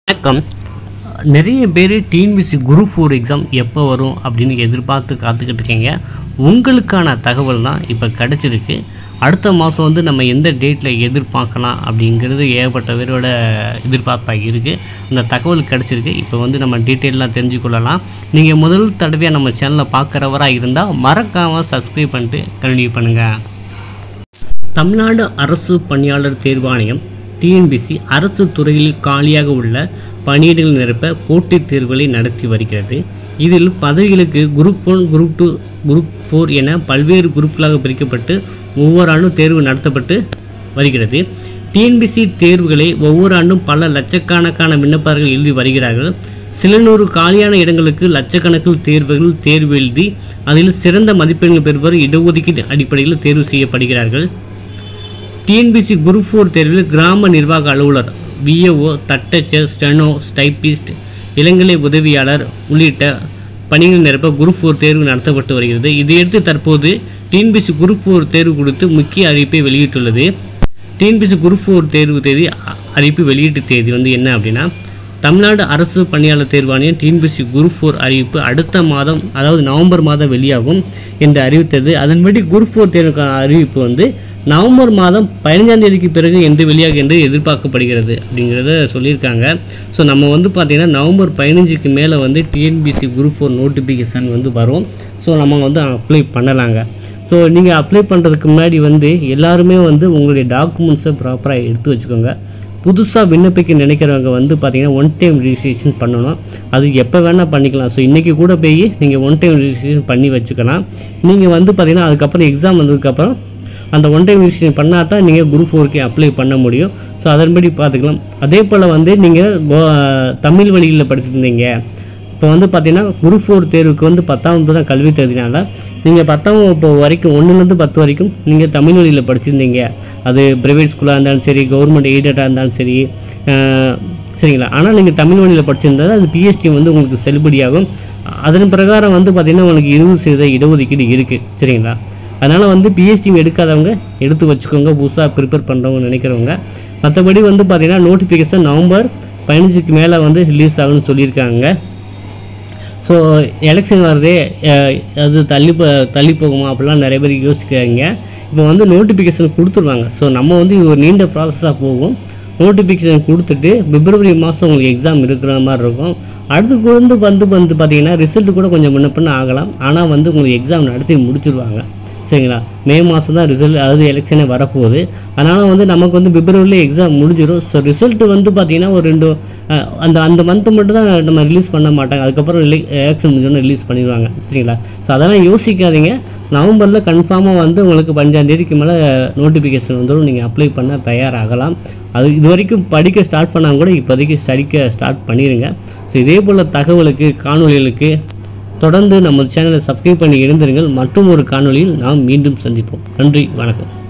வணக்கம் நிறைய பேர் டிஎன்பிசி குரூப் ஃபோர் எக்ஸாம் எப்போ வரும் அப்படின்னு எதிர்பார்த்து காத்துக்கிட்டு இருக்கீங்க உங்களுக்கான தகவல் தான் இப்போ கிடச்சிருக்கு அடுத்த மாதம் வந்து நம்ம எந்த டேட்டில் எதிர்பார்க்கலாம் அப்படிங்கிறது ஏகப்பட்ட பேரோட எதிர்பார்ப்பாக இருக்குது அந்த தகவல் கிடச்சிருக்கு இப்போ வந்து நம்ம டீட்டெயிலாக தெரிஞ்சுக்கொள்ளலாம் நீங்கள் முதல் தடவையாக நம்ம சேனலை பார்க்குறவராக இருந்தால் மறக்காமல் சப்ஸ்கிரைப் பண்ணிட்டு கண்டினியூ பண்ணுங்கள் தமிழ்நாடு அரசு பணியாளர் தேர்வாணையம் டிஎன்பிசி அரசு துறையில் காலியாக உள்ள பணியிடங்கள் நிரப்ப போட்டித் தேர்வுகளை நடத்தி வருகிறது இதில் பதவிகளுக்கு group one group two group four என பல்வேறு குரூப்களாக பிரிக்கப்பட்டு ஒவ்வொரு ஆண்டும் தேர்வு நடத்தப்பட்டு வருகிறது டிஎன்பிசி தேர்வுகளை ஒவ்வொரு ஆண்டும் பல லட்சக்கணக்கான விண்ணப்பர்கள் எழுதி வருகிறார்கள் சில நூறு காலியான இடங்களுக்கு லட்சக்கணக்கில் தேர்வுகள் தேர்வு எழுதி அதில் சிறந்த மதிப்பெண்கள் பெறுவோர் இடஒதுக்கீடு அடிப்படையில் தேர்வு செய்யப்படுகிறார்கள் டிஎன்பிசி குரூப் ஃபோர் தேர்வில் கிராம நிர்வாக அலுவலர் விஏஓ தட்டச்சர் ஸ்டெனோ ஸ்டைபிஸ்ட் இளங்கலை உதவியாளர் உள்ளிட்ட பணிகள் நிரப்ப குரூப் ஃபோர் தேர்வு நடத்தப்பட்டு வருகிறது இதையடுத்து தற்போது டிஎன்பிசி குரூப் ஃபோர் தேர்வு குறித்து முக்கிய அறிவிப்பை வெளியிட்டுள்ளது டிஎன்பிசி குரூப் ஃபோர் தேர்வு தேதி அ- அறிவிப்பு வெளியீட்டு தேதி வந்து என்ன அப்படின்னா தமிழ்நாடு அரசு பணியாளர் தேர்வாணையம் டிஎன்பிசி குரூப் ஃபோர் அறிவிப்பு அடுத்த மாதம் அதாவது நவம்பர் மாதம் வெளியாகும் என்று அறிவித்தது அதன்படி குரூப் ஃபோர் தேர்வுக்கான அறிவிப்பு வந்து நவம்பர் மாதம் பதினஞ்சாம் தேதிக்கு பிறகு என்று வெளியாகும் என்று எதிர்பார்க்கப்படுகிறது அப்படிங்கிறத சொல்லியிருக்காங்க ஸோ நம்ம வந்து பார்த்திங்கன்னா நவம்பர் பதினஞ்சுக்கு மேலே வந்து டிஎன்பிசி குரூப் ஃபோர் நோட்டிஃபிகேஷன் வந்து வரும் ஸோ நம்ம வந்து அப்ளை பண்ணலாங்க ஸோ நீங்கள் அப்ளை பண்ணுறதுக்கு முன்னாடி வந்து எல்லாருமே வந்து உங்களுடைய டாக்குமெண்ட்ஸை ப்ராப்பராக எடுத்து வச்சுக்கோங்க புதுசாக விண்ணப்பிக்க நினைக்கிறவங்க வந்து பார்த்தீங்கன்னா ஒன் டைம் ரிஜிஸ்ட்ரேஷன் பண்ணணும் அது எப்போ வேணால் பண்ணிக்கலாம் ஸோ இன்றைக்கி கூட போய் நீங்கள் ஒன் டைம் ரிஜிஸ்ட்ரேஷன் பண்ணி வச்சுக்கலாம் நீங்கள் வந்து பார்த்தீங்கன்னா அதுக்கப்புறம் எக்ஸாம் வந்ததுக்கப்புறம் அந்த ஒன் டைம் ரிஜிஸ்ட்ரேஷன் பண்ணால் தான் நீங்கள் குரூப் ஃபோருக்கு அப்ளை பண்ண முடியும் ஸோ அதன்படி பார்த்துக்கலாம் அதே போல் வந்து நீங்கள் கோ தமிழ் வழியில் படிச்சிருந்தீங்க இப்போ வந்து பார்த்தீங்கன்னா குரூப் ஃபோர் தேர்வுக்கு வந்து பத்தாம் வகுப்பு தான் கல்வி தகுதினால நீங்கள் பத்தாம் வகுப்பு வரைக்கும் ஒன்றுலேருந்து பத்து வரைக்கும் நீங்கள் தமிழ் வழியில் படிச்சிருந்தீங்க அது ப்ரைவேட் ஸ்கூலாக இருந்தாலும் சரி கவர்மெண்ட் எய்டடாக இருந்தாலும் சரி அஹ், சரிங்களா ஆனால் நீங்கள் தமிழ் வழியில் படிச்சிருந்தா அது பிஎஸ்டி வந்து உங்களுக்கு செல்லுபடியாகும் அதன் பிரகாரம் வந்து பார்த்திங்கன்னா உங்களுக்கு இருபது சதவீத இடஒதுக்கீடு இருக்குது சரிங்களா அதனால் வந்து பிஎஸ்டி எடுக்காதவங்க எடுத்து வச்சுக்கோங்க புதுசாக ப்ரிப்பேர் பண்ணுறவங்க நினைக்கிறவங்க மற்றபடி வந்து பார்த்திங்கன்னா நோட்டிஃபிகேஷன் நவம்பர் பதினஞ்சுக்கு மேலே வந்து ரிலீஸ் ஆகும்னு சொல்லியிருக்காங்க ஸோ எலெக்ஷன் வருதே அஹ், அது தள்ளி போ தள்ளி போகுமா அப்படிலாம் நிறைய பேர் யோசிக்கிறாங்க இப்போ வந்து நோட்டிஃபிகேஷன் கொடுத்துருவாங்க ஸோ நம்ம வந்து இது ஒரு நீண்ட ப்ராசஸாக போகும் நோட்டிஃபிகேஷன் கொடுத்துட்டு பிப்ரவரி மாதம் உங்களுக்கு எக்ஸாம் இருக்கிற மாதிரி இருக்கும் அடுத்து வந்து வந்து வந்து பார்த்தீங்கன்னா ரிசல்ட் கூட கொஞ்சம் முன்ன பின்ன ஆகலாம் ஆனால் வந்து உங்களுக்கு எக்ஸாம் நடத்தி முடிச்சிருவாங்க சரிங்களா மே மாதம் தான் ரிசல்ட் அதாவது எலெக்ஷனே வரப்போகுது அதனால் வந்து நமக்கு வந்து பிப்ரவரியில் எக்ஸாம் முடிஞ்சிடும் ஸோ ரிசல்ட் வந்து பார்த்திங்கன்னா ஒரு ரெண்டு அஹ், அந்த அந்த மந்த்து மட்டும் தான் நம்ம ரிலீஸ் பண்ண மாட்டாங்க அதுக்கப்புறம் எலெக்ஷன் முடிஞ்சோன்னு ரிலீஸ் பண்ணிடுவாங்க சரிங்களா ஸோ அதெல்லாம் யோசிக்காதீங்க நவம்பரில் கன்ஃபார்மாக வந்து உங்களுக்கு பதினஞ்சாம் தேதிக்கு மேலே நோட்டிஃபிகேஷன் வந்துடும் நீங்கள் அப்ளை பண்ண தயாராகலாம் அது இது வரைக்கும் படிக்க ஸ்டார்ட் பண்ணால் கூட இப்போதைக்கு ஸ்டடிக்க ஸ்டார்ட் பண்ணிடுங்க ஸோ இதே போல் தகவலுக்கு காணொளிகளுக்கு தொடர்ந்து நம்ம சேனலை சப்ஸ்கிரைப் பண்ணி இருந்திருங்கள் மற்றும் ஒரு காணொளியில் நாம் மீண்டும் சந்திப்போம் நன்றி வணக்கம்